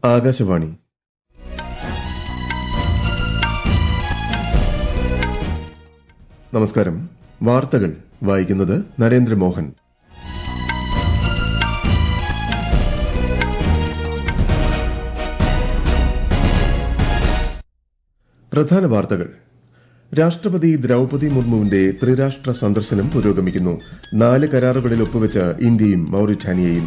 ആകാശവാണി നമസ്കാരം വാർത്തകൾ വായിക്കുന്നത് നരേന്ദ്രമോഹൻ പ്രധാന വാർത്തകൾ രാഷ്ട്രപതി ദ്രൌപതി മുർമുവിന്റെ ത്രിരാഷ്ട്ര സന്ദർശനം പുരോഗമിക്കുന്നു നാല് കരാറുകളിൽ ഒപ്പുവെച്ച് ഇന്ത്യയും മൌറിറ്റാനിയയും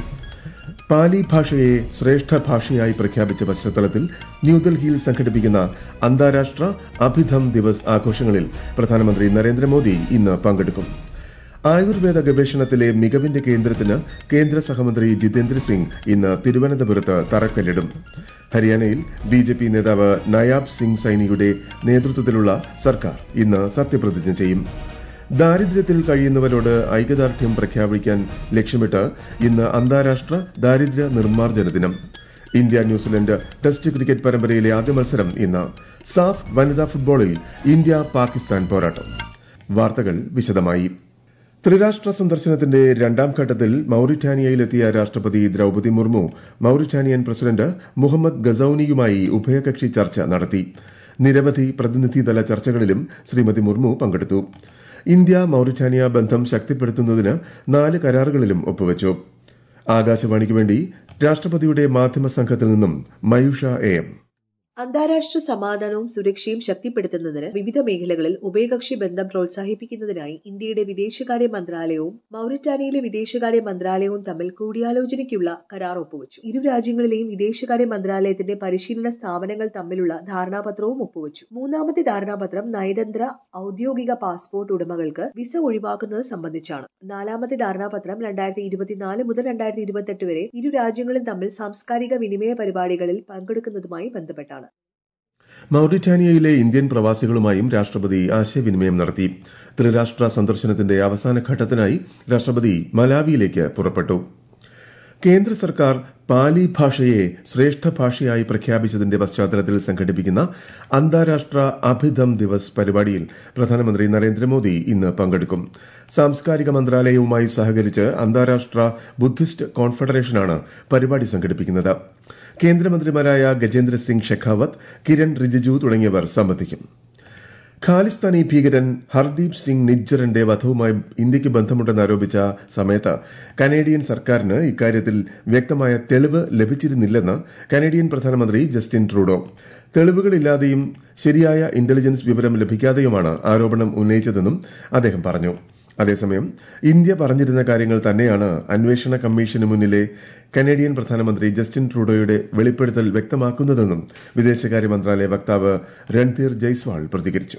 പാലി ഭാഷയെ ശ്രേഷ്ഠ ഭാഷയായി പ്രഖ്യാപിച്ച പശ്ചാത്തലത്തിൽ ന്യൂഡൽഹിയിൽ സംഘടിപ്പിക്കുന്ന അന്താരാഷ്ട്ര അഭിധം ദിവസ് ആഘോഷങ്ങളിൽ പ്രധാനമന്ത്രി നരേന്ദ്രമോദി ഇന്ന് പങ്കെടുക്കും ആയുർവേദ ഗവേഷണത്തിലെ മികവിന്റെ കേന്ദ്രത്തിന് കേന്ദ്ര സഹമന്ത്രി ജിതേന്ദ്ര സിംഗ് ഇന്ന് തിരുവനന്തപുരത്ത് തറക്കല്ലിടും ഹരിയാനയിൽ ബി ജെ പി നേതാവ് നയാബ് സിംഗ് സൈനിയുടെ നേതൃത്വത്തിലുള്ള സർക്കാർ ഇന്ന് സത്യപ്രതിജ്ഞ ചെയ്യും ദാരിദ്ര്യത്തിൽ കഴിയുന്നവരോട് ഐക്യദാർഢ്യം പ്രഖ്യാപിക്കാൻ ലക്ഷ്യമിട്ട് ഇന്ന് അന്താരാഷ്ട്ര ദാരിദ്ര്യ നിർമ്മാർജ്ജന ദിനം ഇന്ത്യ ന്യൂസിലൻഡ് ടെസ്റ്റ് ക്രിക്കറ്റ് പരമ്പരയിലെ ആദ്യ മത്സരം ഇന്ന് സാഫ് വനിതാ ഫുട്ബോളിൽ ഇന്ത്യ പാകിസ്ഥാൻ പോരാട്ടം വാർത്തകൾ വിശദമായി ത്രിരാഷ്ട്ര സന്ദർശനത്തിന്റെ രണ്ടാം ഘട്ടത്തിൽ മൌറിറ്റാനിയയിലെത്തിയ രാഷ്ട്രപതി Droupadi Murmu Mauritanian president Mohamed ഗസൌനിയുമായി ഉഭയകക്ഷി ചർച്ച നടത്തി നിരവധി പ്രതിനിധിതല ചർച്ചകളിലും ശ്രീമതി മുർമു പങ്കെടുത്തു ഇന്ത്യ മൌറിറ്റാനിയ ബന്ധം ശക്തിപ്പെടുത്തുന്നതിന് നാല് കരാറുകളിലും ഒപ്പുവച്ചു ആകാശവാണിക്ക് വേണ്ടി രാഷ്ട്രപതിയുടെ മാധ്യമ സംഘത്തിൽ നിന്നും മയൂഷ എ എം അന്താരാഷ്ട്ര സമാധാനവും സുരക്ഷയും ശക്തിപ്പെടുത്തുന്നതിന് വിവിധ മേഖലകളിൽ ഉഭയകക്ഷി ബന്ധം പ്രോത്സാഹിപ്പിക്കുന്നതിനായി ഇന്ത്യയുടെ വിദേശകാര്യ മന്ത്രാലയവും മൌറിറ്റാനിയയിലെ വിദേശകാര്യ മന്ത്രാലയവും തമ്മിൽ കൂടിയാലോചനയ്ക്കുള്ള കരാർ ഒപ്പുവച്ചു ഇരു രാജ്യങ്ങളിലെയും വിദേശകാര്യ മന്ത്രാലയത്തിന്റെ പരിശീലന സ്ഥാപനങ്ങൾ തമ്മിലുള്ള ധാരണാപത്രവും ഒപ്പുവച്ചു മൂന്നാമത്തെ ധാരണാപത്രം നയതന്ത്ര ഔദ്യോഗിക പാസ്പോർട്ട് ഉടമകൾക്ക് വിസ ഒഴിവാക്കുന്നത് സംബന്ധിച്ചാണ് നാലാമത്തെ ധാരണാപത്രം രണ്ടായിരത്തി ഇരുപത്തിനാല് മുതൽ രണ്ടായിരത്തി ഇരുപത്തെട്ട് വരെ ഇരു രാജ്യങ്ങളും തമ്മിൽ സാംസ്കാരിക വിനിമയ പരിപാടികളിൽ പങ്കെടുക്കുന്നതുമായി ബന്ധപ്പെട്ടാണ് മൌറിറ്റാനിയയിലെ ഇന്ത്യൻ പ്രവാസികളുമായും രാഷ്ട്രപതി ആശയവിനിമയം നടത്തി ത്രിരാഷ്ട്ര സന്ദർശനത്തിന്റെ അവസാന ഘട്ടത്തിനായി രാഷ്ട്രപതി മലാവിയിലേക്ക് പുറപ്പെട്ടു കേന്ദ്ര സർക്കാർ പാലി ഭാഷയെ ശ്രേഷ്ഠ ഭാഷയായി പ്രഖ്യാപിച്ചതിന്റെ പശ്ചാത്തലത്തിൽ സംഘടിപ്പിക്കുന്ന അന്താരാഷ്ട്ര അഭിധം ദിവസ് പരിപാടിയിൽ പ്രധാനമന്ത്രി നരേന്ദ്രമോദി ഇന്ന് പങ്കെടുക്കും സാംസ്കാരിക മന്ത്രാലയവുമായി സഹകരിച്ച് അന്താരാഷ്ട്ര ബുദ്ധിസ്റ്റ് കോൺഫെഡറേഷനാണ് പരിപാടി സംഘടിപ്പിക്കുന്നത് കേന്ദ്രമന്ത്രിമാരായ ഗജേന്ദ്ര സിംഗ് ഷെഖാവത്ത് കിരൺ റിജിജു തുടങ്ങിയവർ സംബന്ധിക്കും ഖാലിസ്ഥാനി ഭീകരൻ ഹർദീപ് സിംഗ് നിജ്ജറിന്റെ വധവുമായി ഇന്ത്യയ്ക്ക് ബന്ധമുണ്ടെന്നാരോപിച്ച സമയത്ത് കനേഡിയൻ സർക്കാരിന് ഇക്കാര്യത്തിൽ വ്യക്തമായ തെളിവ് ലഭിച്ചിരുന്നില്ലെന്ന് കനേഡിയൻ പ്രധാനമന്ത്രി ജസ്റ്റിൻ ട്രൂഡോ തെളിവുകളില്ലാതെയും ശരിയായ ഇന്റലിജൻസ് വിവരം ലഭിക്കാതെയുമാണ് ആരോപണം ഉന്നയിച്ചതെന്നും അദ്ദേഹം പറഞ്ഞു അതേസമയം ഇന്ത്യ പറഞ്ഞിരുന്ന കാര്യങ്ങൾ തന്നെയാണ് അന്വേഷണ കമ്മീഷന് മുന്നിലെ കനേഡിയൻ പ്രധാനമന്ത്രി ജസ്റ്റിൻ ട്രൂഡോയുടെ വെളിപ്പെടുത്തൽ വ്യക്തമാക്കുന്നതെന്നും വിദേശകാര്യ മന്ത്രാലയ വക്താവ് രൺധീർ ജയ്സ്വാൾ പ്രതികരിച്ചു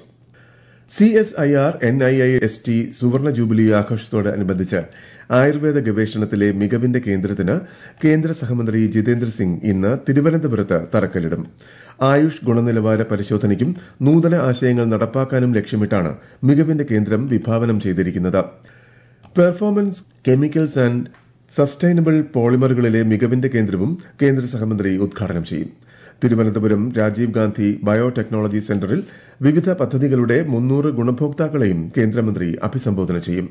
C S I R N I I S T സുവർണ ജൂബിലി ആഘോഷത്തോടനുബന്ധിച്ച് ആയുർവേദ ഗവേഷണത്തിലെ മികവിന്റെ കേന്ദ്രത്തിന് കേന്ദ്ര സഹമന്ത്രി ജിതേന്ദ്ര സിംഗ് ഇന്ന് തിരുവനന്തപുരത്ത് തറക്കല്ലിടും ആയുഷ് ഗുണനിലവാര പരിശോധനയ്ക്കും നൂതന ആശയങ്ങൾ നടപ്പാക്കാനും ലക്ഷ്യമിട്ടാണ് മികവിന്റെ കേന്ദ്രം വിഭാവനം ചെയ്തിരിക്കുന്നത് പെർഫോമൻസ് കെമിക്കൽസ് ആൻഡ് സസ്റ്റൈനബിൾ പോളിമറുകളിലെ മികവിന്റെ കേന്ദ്രവും കേന്ദ്ര സഹമന്ത്രി ഉദ്ഘാടനം ചെയ്യും തിരുവനന്തപുരം രാജീവ് ഗാന്ധി ബയോടെക്നോളജി സെന്ററിൽ വിവിധ പദ്ധതികളുടെ മുന്നൂറ് ഗുണഭോക്താക്കളെയും കേന്ദ്രമന്ത്രി അഭിസംബോധന ചെയ്യും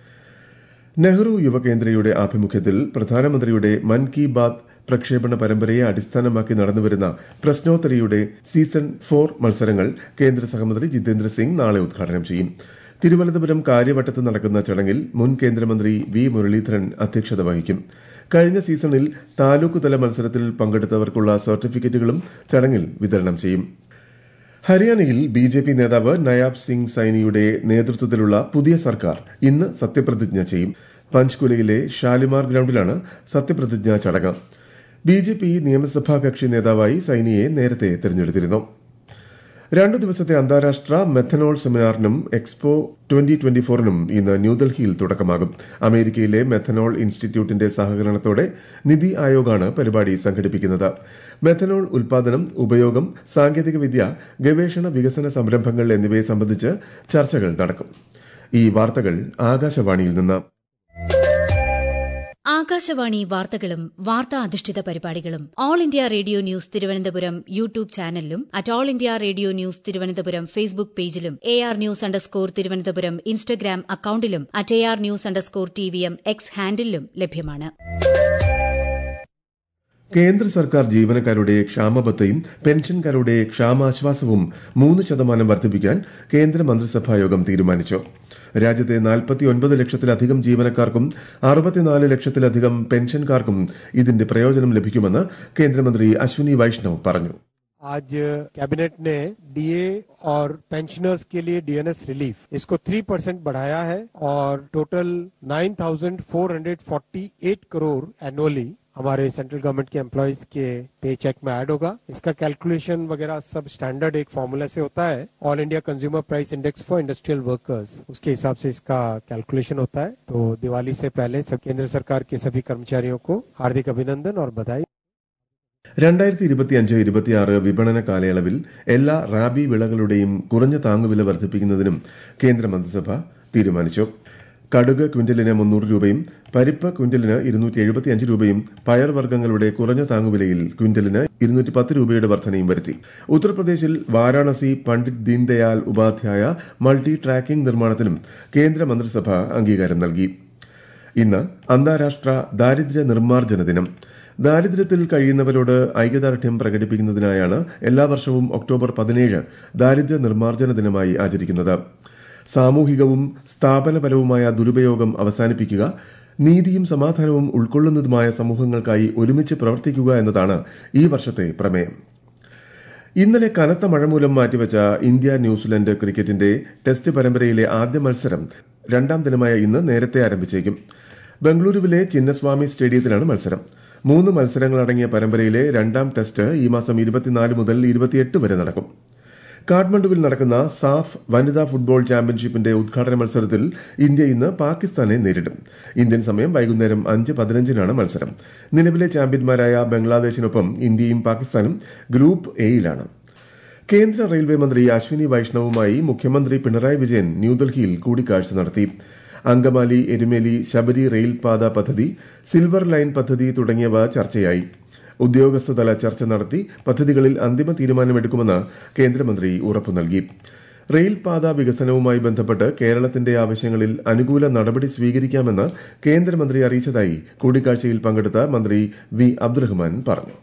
നെഹ്റു യുവകേന്ദ്രയുടെ ആഭിമുഖ്യത്തിൽ പ്രധാനമന്ത്രിയുടെ മൻ കി ബാത് പ്രക്ഷേപണ പരമ്പരയെ അടിസ്ഥാനമാക്കി നടന്നുവരുന്ന പ്രശ്നോത്തരിയുടെ സീസൺ ഫോർ മത്സരങ്ങൾ കേന്ദ്ര സഹമന്ത്രി ജിതേന്ദ്ര സിംഗ് നാളെ ഉദ്ഘാടനം ചെയ്യും തിരുവനന്തപുരം കാര്യവട്ടത്ത് നടക്കുന്ന ചടങ്ങിൽ മുൻ കേന്ദ്രമന്ത്രി വി മുരളീധരൻ അധ്യക്ഷത വഹിക്കും കഴിഞ്ഞ സീസണിൽ താലൂക്ക് തല മത്സരത്തിൽ പങ്കെടുത്തവർക്കുള്ള സർട്ടിഫിക്കറ്റുകളും ചടങ്ങിൽ വിതരണം ചെയ്യും ഹരിയാനയിൽ ബി ജെ പി നേതാവ് നയാബ് സിംഗ് സൈനിയുടെ നേതൃത്വത്തിലുള്ള പുതിയ സർക്കാർ ഇന്ന് സത്യപ്രതിജ്ഞ ചെയ്യും പഞ്ച്കുലയിലെ ഷാലിമാർ ഗ്രൌണ്ടിലാണ് സത്യപ്രതിജ്ഞാ ചടങ്ങ് ബി ജെ പി നിയമസഭാ കക്ഷി നേതാവായി സൈനിയെ നേരത്തെ തെരഞ്ഞെടുത്തിരുന്നു രണ്ടു ദിവസത്തെ അന്താരാഷ്ട്ര മെത്തനോൾ സെമിനാറിനും എക്സ്പോ ട്വന്റി ട്വന്റി ഫോറിനും ഇന്ന് ന്യൂഡൽഹിയിൽ തുടക്കമാകും അമേരിക്കയിലെ മെത്തനോൾ ഇൻസ്റ്റിറ്റ്യൂട്ടിന്റെ സഹകരണത്തോടെ നിതി ആയോഗാണ് പരിപാടി സംഘടിപ്പിക്കുന്നത് മെത്തനോൾ ഉൽപാദനം ഉപയോഗം സാങ്കേതികവിദ്യ ഗവേഷണ വികസന സംരംഭങ്ങൾ എന്നിവയെ സംബന്ധിച്ച് ചർച്ചകൾ നടക്കും ഈ വാർത്തകൾ ആകാശവാണിയിൽ നിന്ന് ആകാശവാണി വാർത്തകളും വാർത്താ അധിഷ്ഠിത പരിപാടികളും all India radio news Thiruvananthapuram YouTube ചാനലിലും at all India radio news Thiruvananthapuram Facebook പേജിലും A R news underscore Thiruvananthapuram Instagram അക്കൌണ്ടിലും at A R news underscore T V M X ഹാൻഡിലും ലഭ്യമാണ് കേന്ദ്ര സർക്കാർ ജീവനക്കാരുടെ ക്ഷാമബത്തയും പെൻഷൻകാരുടെ ക്ഷാമാശ്വാസവും മൂന്ന് ശതമാനം വർദ്ധിപ്പിക്കാൻ കേന്ദ്ര മന്ത്രിസഭാ യോഗം തീരുമാനിച്ചു രാജ്യത്തെ നാൽപ്പത്തിയൊൻപത് ലക്ഷത്തിലധികം ജീവനക്കാർക്കും അറുപത്തിനാല് ലക്ഷത്തിലധികം പെൻഷൻകാർക്കും ഇതിന്റെ പ്രയോജനം ലഭിക്കുമെന്ന് കേന്ദ്രമന്ത്രി അശ്വിനി വൈഷ്ണവ് പറഞ്ഞു आज कैबिनेट ने डीए और पेंशनर्स के लिए डीएनएस रिलीफ इसको थ्री परसेंट बढ़ाया है और टोटल 9,448 करोड़ एनुअली हमारे सेंट्रल गवर्नमेंट के एम्प्लॉयज के पे चेक में ऐड होगा इसका कैलकुलेशन वगैरह सब स्टैंडर्ड एक फॉर्मूला से होता है all India consumer price index for industrial workers उसके हिसाब से इसका कैलकुलेशन होता है तो दिवाली से पहले सब केंद्र सरकार के सभी कर्मचारियों को हार्दिक अभिनंदन और बधाई രണ്ടായിരത്തി ഇരുപത്തിയഞ്ച് ഇരുപത്തിയാറ് വിപണന കാലയളവിൽ എല്ലാ റാബി വിളകളുടെയും കുറഞ്ഞ താങ്ങുവില വർദ്ധിപ്പിക്കുന്നതിനും കേന്ദ്ര മന്ത്രിസഭ തീരുമാനിച്ചു കടുക് ക്വിന്റലിന് മുന്നൂറ് രൂപയും പരിപ്പ് ക്വിന്റലിന് ഇരുന്നൂറ്റി എഴുപത്തിയഞ്ച് രൂപയും പയർവർഗ്ഗങ്ങളുടെ കുറഞ്ഞ താങ്ങുവിലയിൽ ക്വിന്റലിന് ഇരുന്നൂറ്റി പത്ത് രൂപയുടെ വർധനയും വരുത്തി ഉത്തർപ്രദേശിൽ വാരാണസി പണ്ഡിറ്റ് ദീൻദയാൽ ഉപാധ്യായ മൾട്ടി ട്രാക്കിംഗ് നിർമ്മാണത്തിനും കേന്ദ്ര മന്ത്രിസഭ അംഗീകാരം നൽകി ഇന്ന് അന്താരാഷ്ട്ര ദാരിദ്ര്യ നിർമ്മാർജ്ജന ദിനം ദാരിദ്ര്യത്തിൽ കഴിയുന്നവരോട് ഐക്യദാർഢ്യം പ്രകടിപ്പിക്കുന്നതിനായാണ് എല്ലാ വർഷവും ഒക്ടോബർ പതിനേഴ് ദാരിദ്ര്യ നിർമ്മാർജ്ജന ദിനമായി ആചരിക്കുന്നത് സാമൂഹികവും സ്ഥാപനപരവുമായ ദുരുപയോഗം അവസാനിപ്പിക്കുക നീതിയും സമാധാനവും ഉൾക്കൊള്ളുന്നതുമായ സമൂഹങ്ങൾക്കായി ഒരുമിച്ച് പ്രവർത്തിക്കുക എന്നതാണ് ഈ വർഷത്തെ പ്രമേയം ഇന്നലെ കനത്ത മഴ മൂലം മാറ്റിവച്ച ഇന്ത്യ ന്യൂസിലൻഡ് ക്രിക്കറ്റിന്റെ ടെസ്റ്റ് പരമ്പരയിലെ ആദ്യ മത്സരം രണ്ടാം ദിനമായ ഇന്ന് നേരത്തെ ആരംഭിച്ചേക്കും ബംഗളൂരുവിലെ ചിന്നസ്വാമി സ്റ്റേഡിയത്തിലാണ് മത്സരം മൂന്ന് മത്സരങ്ങളടങ്ങിയ പരമ്പരയിലെ രണ്ടാം ടെസ്റ്റ് ഈ മാസം ഇരുപത്തിനാല് മുതൽ ഇരുപത്തിയെട്ട് വരെ നടക്കും കാഠ്മണ്ഡുവിൽ നടക്കുന്ന സാഫ് വനിതാ ഫുട്ബോൾ ചാമ്പ്യൻഷിപ്പിന്റെ ഉദ്ഘാടന മത്സരത്തിൽ ഇന്ത്യ ഇന്ന് പാകിസ്ഥാനെ നേരിടും ഇന്ത്യൻ സമയം വൈകുന്നേരം അഞ്ച് പതിനഞ്ചിനാണ് മത്സരം നിലവിലെ ചാമ്പ്യന്മാരായ ബംഗ്ലാദേശിനൊപ്പം ഇന്ത്യയും പാകിസ്ഥാനും ഗ്രൂപ്പ് എയിലാണ് കേന്ദ്ര റെയിൽവേ മന്ത്രി അശ്വിനി വൈഷ്ണവുമായി മുഖ്യമന്ത്രി പിണറായി വിജയൻ ന്യൂഡൽഹിയിൽ കൂടിക്കാഴ്ച നടത്തി അങ്കമാലി എരുമേലി ശബരി റെയിൽപാത പദ്ധതി സിൽവർ ലൈൻ പദ്ധതി തുടങ്ങിയവ ചർച്ചയായി ഉദ്യോഗസ്ഥതല ചർച്ച നടത്തി പദ്ധതികളിൽ അന്തിമ തീരുമാനമെടുക്കുമെന്ന് കേന്ദ്രമന്ത്രി ഉറപ്പു നൽകി റെയിൽപാത വികസനവുമായി ബന്ധപ്പെട്ട് കേരളത്തിന്റെ ആവശ്യങ്ങളിൽ അനുകൂല നടപടി സ്വീകരിക്കാമെന്ന് കേന്ദ്രമന്ത്രി അറിയിച്ചതായി കൂടിക്കാഴ്ചയിൽ പങ്കെടുത്ത മന്ത്രി വി അബ്ദുറഹ്മാൻ പറഞ്ഞു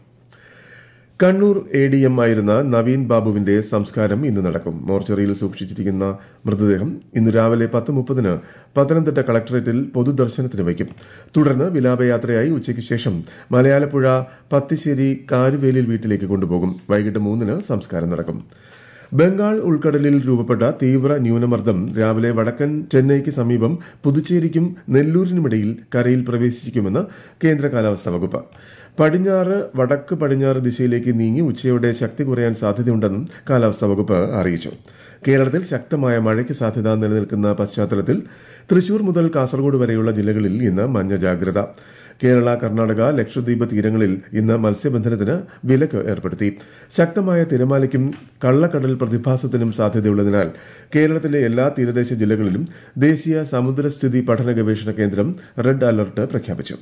കണ്ണൂർ എ ഡി എം ആയിരുന്ന നവീൻ ബാബുവിന്റെ സംസ്കാരം ഇന്ന് നടക്കും മോർച്ചറിയിൽ സൂക്ഷിച്ചിരിക്കുന്ന മൃതദേഹം ഇന്ന് രാവിലെ പത്ത് മുപ്പതിന് പത്തനംതിട്ട കളക്ടറേറ്റിൽ പൊതുദർശനത്തിന് വയ്ക്കും തുടർന്ന് വിലാപയാത്രയായി ഉച്ചയ്ക്ക് ശേഷം മലയാലപ്പുഴ പത്തിശ്ശേരി കാരുവേലിൽ വീട്ടിലേക്ക് കൊണ്ടുപോകും വൈകിട്ട് മൂന്നിന് സംസ്കാരം നടക്കും ബംഗാൾ ഉൾക്കടലിൽ രൂപപ്പെട്ട തീവ്ര ന്യൂനമർദ്ദം രാവിലെ വടക്കൻ ചെന്നൈക്ക് സമീപം പുതുച്ചേരിക്കും നെല്ലൂരിനുമിടയിൽ കരയിൽ പ്രവേശിക്കുമെന്ന് കേന്ദ്ര കാലാവസ്ഥാ വകുപ്പ് പടിഞ്ഞാറ് വടക്ക് പടിഞ്ഞാറ് ദിശയിലേക്ക് നീങ്ങി ഉച്ചയോടെ ശക്തി കുറയാൻ സാധ്യതയുണ്ടെന്നും കാലാവസ്ഥാ വകുപ്പ് അറിയിച്ചു കേരളത്തിൽ ശക്തമായ മഴയ്ക്ക് സാധ്യത നിലനിൽക്കുന്ന പശ്ചാത്തലത്തിൽ തൃശൂർ മുതൽ കാസർഗോഡ് വരെയുള്ള ജില്ലകളിൽ ഇന്ന് മഞ്ഞ ജാഗ്രത കേരള കർണാടക ലക്ഷദ്വീപ് തീരങ്ങളിൽ ഇന്ന് മത്സ്യബന്ധനത്തിന് വിലക്ക് ഏർപ്പെടുത്തി ശക്തമായ തിരമാലയ്ക്കും കള്ളക്കടൽ പ്രതിഭാസത്തിനും സാധ്യതയുള്ളതിനാൽ കേരളത്തിലെ എല്ലാ തീരദേശ ജില്ലകളിലും ദേശീയ സമുദ്രസ്ഥിതി പഠന ഗവേഷണ കേന്ദ്രം റെഡ് അലർട്ട് പ്രഖ്യാപിച്ചു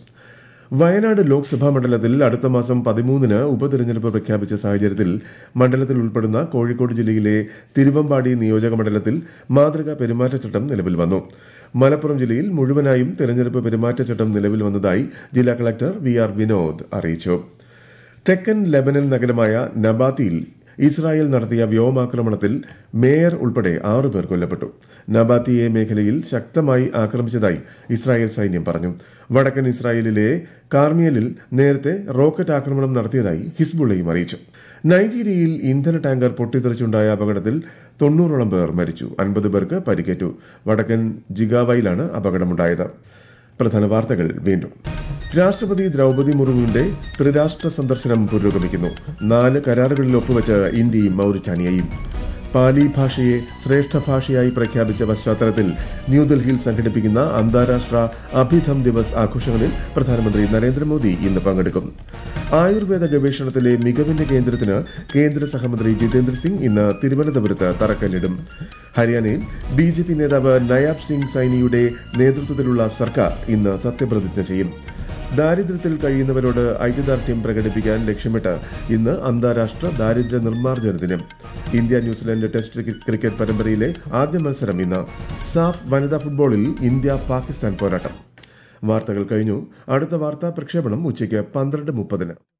വയനാട് ലോക്സഭാ മണ്ഡലത്തിൽ അടുത്ത മാസം പതിമൂന്നിന് ഉപതെരഞ്ഞെടുപ്പ് പ്രഖ്യാപിച്ച സാഹചര്യത്തിൽ മണ്ഡലത്തിൽ ഉൾപ്പെടുന്ന കോഴിക്കോട് ജില്ലയിലെ തിരുവമ്പാടി നിയോജക മണ്ഡലത്തിൽ മാതൃകാ പെരുമാറ്റച്ചട്ടം നിലവിൽ വന്നു മലപ്പുറം ജില്ലയിൽ മുഴുവനായും തെരഞ്ഞെടുപ്പ് പെരുമാറ്റച്ചട്ടം നിലവിൽ വന്നതായി ജില്ലാ കളക്ടർ വി ആർ വിനോദ് അറിയിച്ചു തെക്കൻ ലെബനൻ നഗരമായ നബാത്തിയിൽ ഇസ്രായേൽ നടത്തിയ വ്യോമാക്രമണത്തിൽ മേയർ ഉൾപ്പെടെ ആറു പേർ കൊല്ലപ്പെട്ടു നബാത്തിയെ മേഖലയിൽ ശക്തമായി ആക്രമിച്ചതായി ഇസ്രായേൽ സൈന്യം പറഞ്ഞു വടക്കൻ ഇസ്രായേലിലെ കാർമിയലിൽ നേരത്തെ റോക്കറ്റ് ആക്രമണം നടത്തിയതായി ഹിസ്ബുള്ളയും അറിയിച്ചു നൈജീരിയയിൽ ഇന്ധന ടാങ്കർ പൊട്ടിത്തെറിച്ചുണ്ടായ അപകടത്തിൽ തൊണ്ണൂറോളം പേർ മരിച്ചു അൻപത് പേർക്ക് പരിക്കേറ്റു വടക്കൻ ജിഗാവയിലാണ് അപകടമുണ്ടായത് പ്രധാന വാർത്തകൾ വീണ്ടും രാഷ്ട്രപതി ദ്രൌപതി മുർമുവിന്റെ ത്രിരാഷ്ട്ര സന്ദർശനം പുരോഗമിക്കുന്നു നാല് കരാറുകളിൽ ഒപ്പുവെച്ച് ഇന്ത്യയും മൌറിറ്റാനിയയും പാലി ഭാഷയെ ശ്രേഷ്ഠ ഭാഷയായി പ്രഖ്യാപിച്ച പശ്ചാത്തലത്തിൽ ന്യൂഡൽഹിയിൽ സംഘടിപ്പിക്കുന്ന അന്താരാഷ്ട്ര അഭിധം ദിവസ് ആഘോഷങ്ങളിൽ പ്രധാനമന്ത്രി നരേന്ദ്രമോദി ഇന്ന് പങ്കെടുക്കും ആയുർവേദ ഗവേഷണത്തിലെ മികവിന്റെ കേന്ദ്രത്തിന് കേന്ദ്ര സഹമന്ത്രി ജിതേന്ദ്ര സിംഗ് ഇന്ന് തിരുവനന്തപുരത്ത് തറക്കല്ലിടും ഹരിയാനയിൽ ബി ജെ പി നേതാവ് നയാബ് സിംഗ് സൈനിയുടെ നേതൃത്വത്തിലുള്ള സർക്കാർ ഇന്ന് സത്യപ്രതിജ്ഞ ചെയ്യും ദാരിദ്ര്യത്തിൽ കഴിയുന്നവരോട് ഐക്യദാർഢ്യം പ്രകടിപ്പിക്കാൻ ലക്ഷ്യമിട്ട് ഇന്ന് അന്താരാഷ്ട്ര ദാരിദ്ര്യ നിർമ്മാർജ്ജന ദിനം ഇന്ത്യ ന്യൂസിലൻഡ് ടെസ്റ്റ് ക്രിക്കറ്റ് പരമ്പരയിലെ ആദ്യ മത്സരം ഇന്ന് സാഫ് വനിതാ ഫുട്ബോളിൽ ഇന്ത്യ പാകിസ്ഥാൻ പോരാട്ടം വാർത്തകൾ കഴിഞ്ഞു അടുത്ത വാർത്താ പ്രക്ഷേപണം ഉച്ചയ്ക്ക് പന്ത്രണ്ട് മുപ്പതിന്